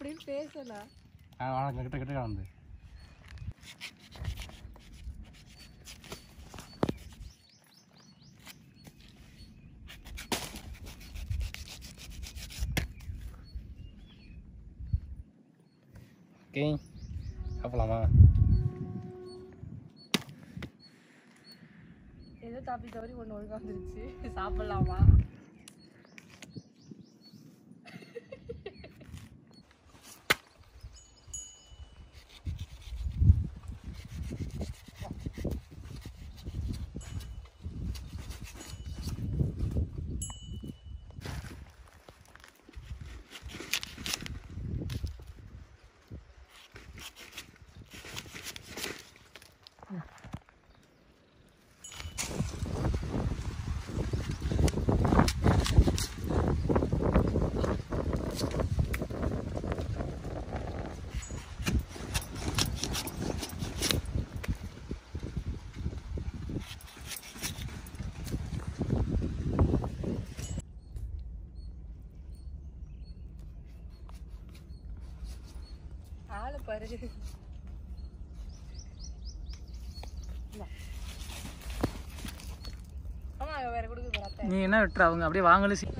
அப்படின்னு பேசலாம் வணக்கம் கிட்ட கிட்ட வந்து ஓகே சாப்பிடலாமா ஏதோ தாப்பி தவறி ஒன்று ஒழுங்கா வந்துருச்சு சாப்பிடலாமா ஆளை பாரு ஆமா வேற கொடுக்க போறாத்த நீ என்ன விட்டுற அவங்க அப்படியே வாங்கலும் சி-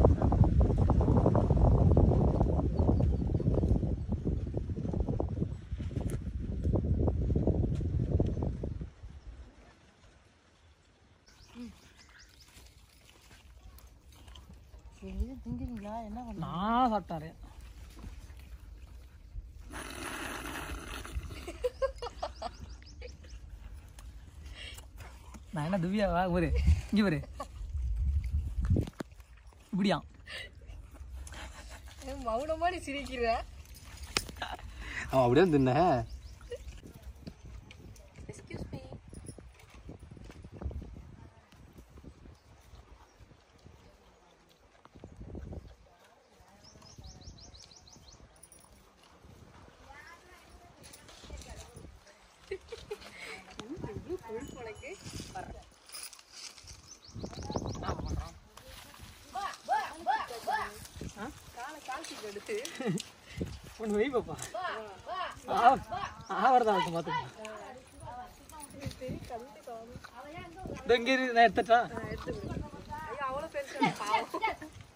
திங்குறீங்களா என்ன பண்ண நான் சாப்பிட்டாரு நான் என்ன திவ்யாவா ஒரு இங்க ஒரு இப்படியா மௌனமா நீ சிரிக்கிற அவன் அப்படியே தின்னேன் எக்ஸ்கியூஸ் மீ ஒன்று வை பாப்பா ஆவறதா இருக்கும் பார்த்து இதோ இங்கே இரு, நான் எடுத்துட்டா ஐயோ அவ்வளோ பெருசு பாவம்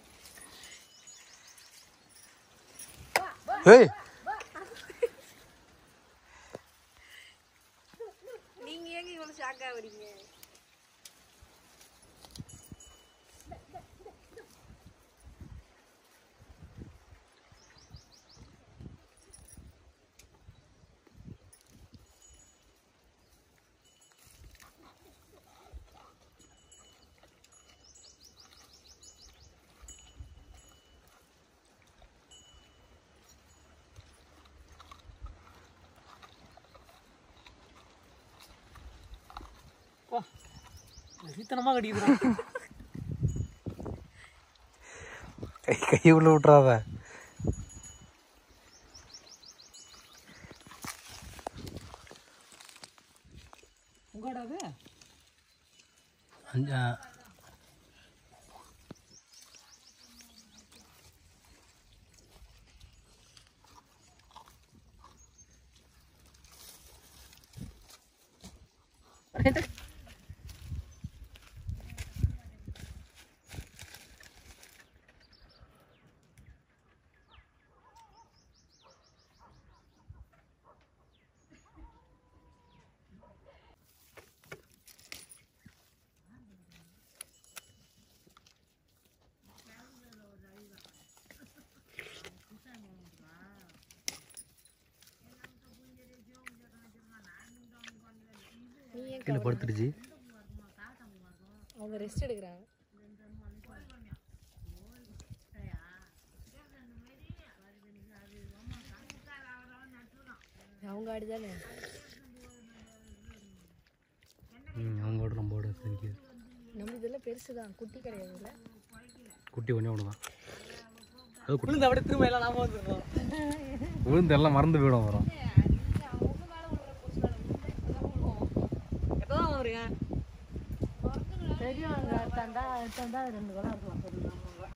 ஏய் நீங்க ஏங்க இவ்வளவு ஷாக் ஆகுறீங்க வா சீத்தனமாக கடிக்குதுடா கை கை உள்ள விட்றாத உங்கடா அது அஞ்சா நீ ஏன் கீழே படுத்துடுச்சு அவங்க ரெஸ்ட் எடுக்கிறாங்க அவங்க ஆடு தானே ம் அவங்களோட நம்மளோட செஞ்சு நம்ம இதெல்லாம் பெருசு தான் குட்டி கிடையாது இல்லை குட்டி ஒன்றே ஒன்று தான் அது குட்டி விழுந்து அப்படியே திரும்ப எல்லாம் நாம வந்துடுறோம் விழுந்து எல்லாம் மறந்து போயிடும் வரும் எப்போதான் வருங்க பெரியவங்க தந்தா தந்தா ரெண்டு குளம் இருக்கலாம்